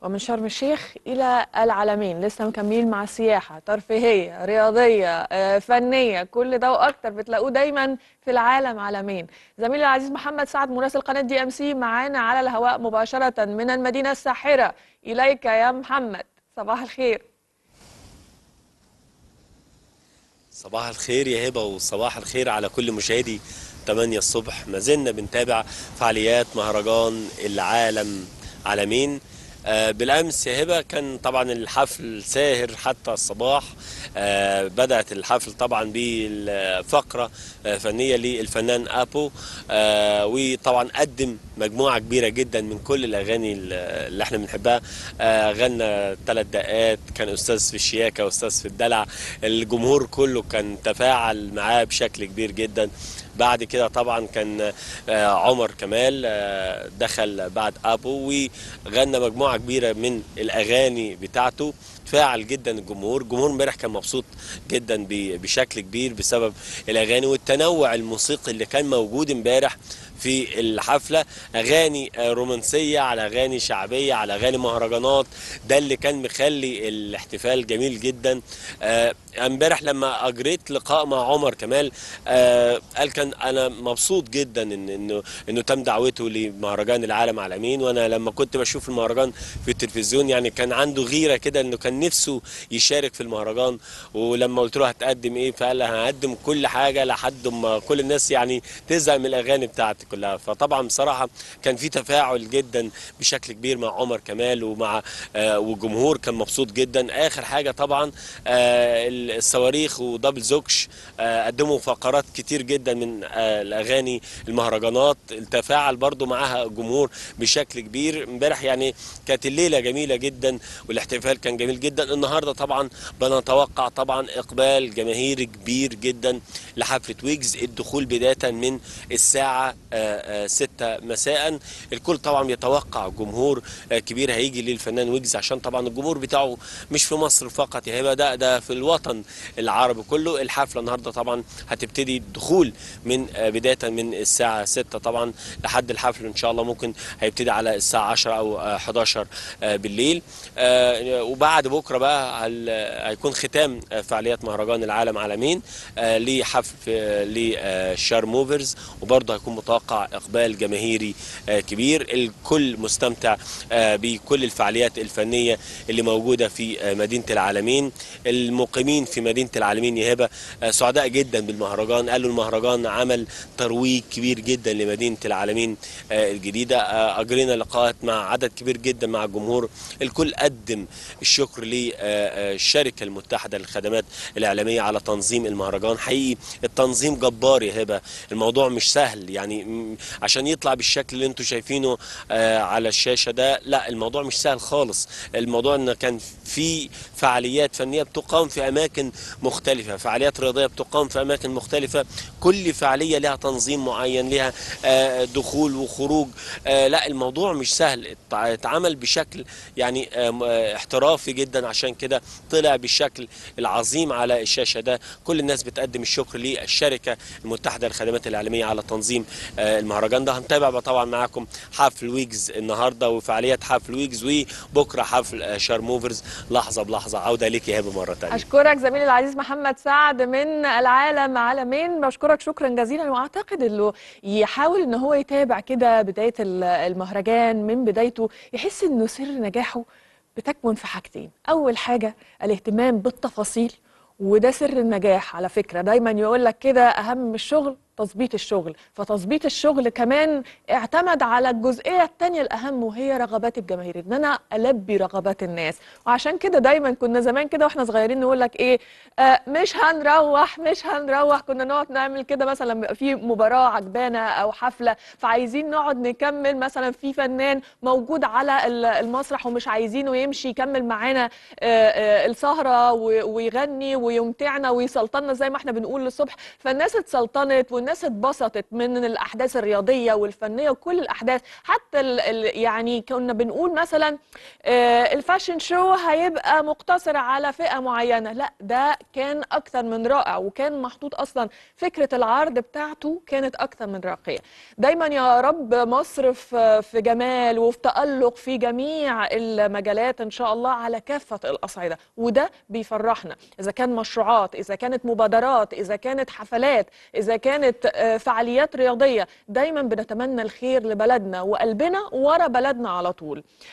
ومن شرم الشيخ إلى العلمين لسه مكملين مع السياحة ترفيهية رياضية آه، فنية كل ده وأكتر بتلاقوه دايما في العالم عالمين زميلي العزيز محمد سعد مراسل قناة دي أم سي معانا على الهواء مباشرة من المدينة الساحرة إليك يا محمد صباح الخير صباح الخير يا هبة وصباح الخير على كل مشاهدي 8 الصبح ما زلنا بنتابع فعاليات مهرجان العالم عالمين آه، بالامس يا هبه كان طبعا الحفل ساهر حتى الصباح آه، بدات الحفل طبعا بفقره آه، فنيه للفنان ابو آه، وطبعا قدم مجموعه كبيره جدا من كل الاغاني اللي احنا بنحبها آه، غنى ثلاث دقات كان استاذ في الشياكه واستاذ في الدلع الجمهور كله كان تفاعل معاه بشكل كبير جدا بعد كده طبعا كان آه، عمر كمال آه، دخل بعد ابو وغنى مجموعه كبيره من الاغاني بتاعته فاعل جدا الجمهور الجمهور امبارح كان مبسوط جدا ب- بشكل كبير بسبب الاغاني والتنوع الموسيقي اللي كان موجود امبارح في الحفله اغاني آه، رومانسيه على اغاني شعبيه على اغاني مهرجانات ده اللي كان مخلي الاحتفال جميل جدا آه، امبارح لما اجريت لقاء مع عمر كمال آه، قال كان انا مبسوط جدا ان انه انه تم دعوته لمهرجان العالم عالمين وانا لما كنت بشوف المهرجان في التلفزيون يعني كان عنده غيره كده انه كان نفسه يشارك في المهرجان ولما قلت له هتقدم ايه فقال هقدم كل حاجه لحد ما كل الناس يعني تزهق من الاغاني بتاعتي كلها فطبعا بصراحه كان في تفاعل جدا بشكل كبير مع عمر كمال ومع آه والجمهور كان مبسوط جدا اخر حاجه طبعا آه الصواريخ ودبل زوكش آه قدموا فقرات كتير جدا من آه الاغاني المهرجانات التفاعل برضو معاها الجمهور بشكل كبير امبارح يعني كانت الليله جميله جدا والاحتفال كان جميل جدا النهارده طبعا بنتوقع طبعا اقبال جماهيري كبير جدا لحفله ويجز الدخول بدايه من الساعه 6 مساء الكل طبعا بيتوقع جمهور آه، كبير هيجي للفنان ويجز عشان طبعا الجمهور بتاعه مش في مصر فقط يا هبه ده ده في الوطن العربي كله الحفله النهارده طبعا هتبتدي الدخول من آه، بدايه من الساعه 6 طبعا لحد الحفل ان شاء الله ممكن هيبتدي على الساعه 10 او آه، 11 آه، بالليل آه، وبعد بكره بقى هل- هيكون ختام آه، فعاليات مهرجان العالم عالمين آه، لحفل للشار موفرز وبرضه هيكون متوقع اقبال جماهيري آه، كبير الكل مستمتع آه، بكل الفعاليات الفنيه اللي موجوده في آه، مدينه العالمين المقيمين في مدينه العالمين يا هبه آه، سعداء جدا بالمهرجان قالوا المهرجان عمل ترويج كبير جدا لمدينه العالمين آه، الجديده آه، اجرينا لقاءات مع عدد كبير جدا مع الجمهور الكل قدم الشكر للشركه المتحده للخدمات الاعلاميه على تنظيم المهرجان حقيقي التنظيم جبار يا هبه الموضوع مش سهل يعني م- عشان يطلع بالشكل اللي انتم شايفينه آه، على الشاشه ده لا الموضوع مش سهل خالص الموضوع ان كان في فعاليات فنيه بتقام في اماكن مختلفه فعاليات رياضيه بتقام في اماكن مختلفه كل فعاليه لها تنظيم معين لها آه، دخول وخروج آه، لا الموضوع مش سهل ات- اتعمل بشكل يعني آه، م- آه، احترافي جدا عشان كده طلع بالشكل العظيم على الشاشه ده كل الناس بتقدم الشكر للشركه المتحده للخدمات الاعلاميه على تنظيم آه، المهرجان ده هنتابع بقى طبعا معاكم حفل ويجز النهارده وفعاليات حفل ويجز وبكره حفل آه، شار موفرز لحظه بلحظه عوده ليك يا هبه مره ثانيه أشكرك زميلي العزيز محمد سعد من العالم عالمين بشكرك شكرا جزيلا وأعتقد أنه يحاول أنه هو يتابع كده بداية ال- المهرجان من بدايته يحس أنه سر نجاحه بتكمن في حاجتين أول حاجة الاهتمام بالتفاصيل وده سر النجاح على فكرة دايما يقول لك كده أهم من الشغل تظبيط الشغل فتظبيط الشغل كمان اعتمد على الجزئية التانية الأهم وهي رغبات الجماهير إن أنا ألبي رغبات الناس وعشان كده دايما كنا زمان كده واحنا صغيرين نقول لك إيه آه مش هنروح مش هنروح كنا نقعد نعمل كده مثلا بيبقى في مباراة عجبانة أو حفلة فعايزين نقعد نكمل مثلا في فنان موجود على ال- المسرح ومش عايزينه يمشي يكمل معانا آه، آه، السهرة و- ويغني ويمتعنا ويسلطنا زي ما احنا بنقول للصبح فالناس اتسلطنت والناس الناس اتبسطت من الاحداث الرياضيه والفنيه وكل الاحداث حتى ال ال يعني كنا بنقول مثلا آه، الفاشن شو هيبقى مقتصر على فئه معينه لا ده كان اكثر من رائع وكان محطوط اصلا فكره العرض بتاعته كانت اكثر من راقيه دايما يا رب مصر في في جمال وفي تالق في جميع المجالات ان شاء الله على كافه الاصعده وده بيفرحنا اذا كان مشروعات اذا كانت مبادرات اذا كانت حفلات اذا كانت آه، فعاليات رياضيه دايما بنتمنى الخير لبلدنا وقلبنا ورا بلدنا على طول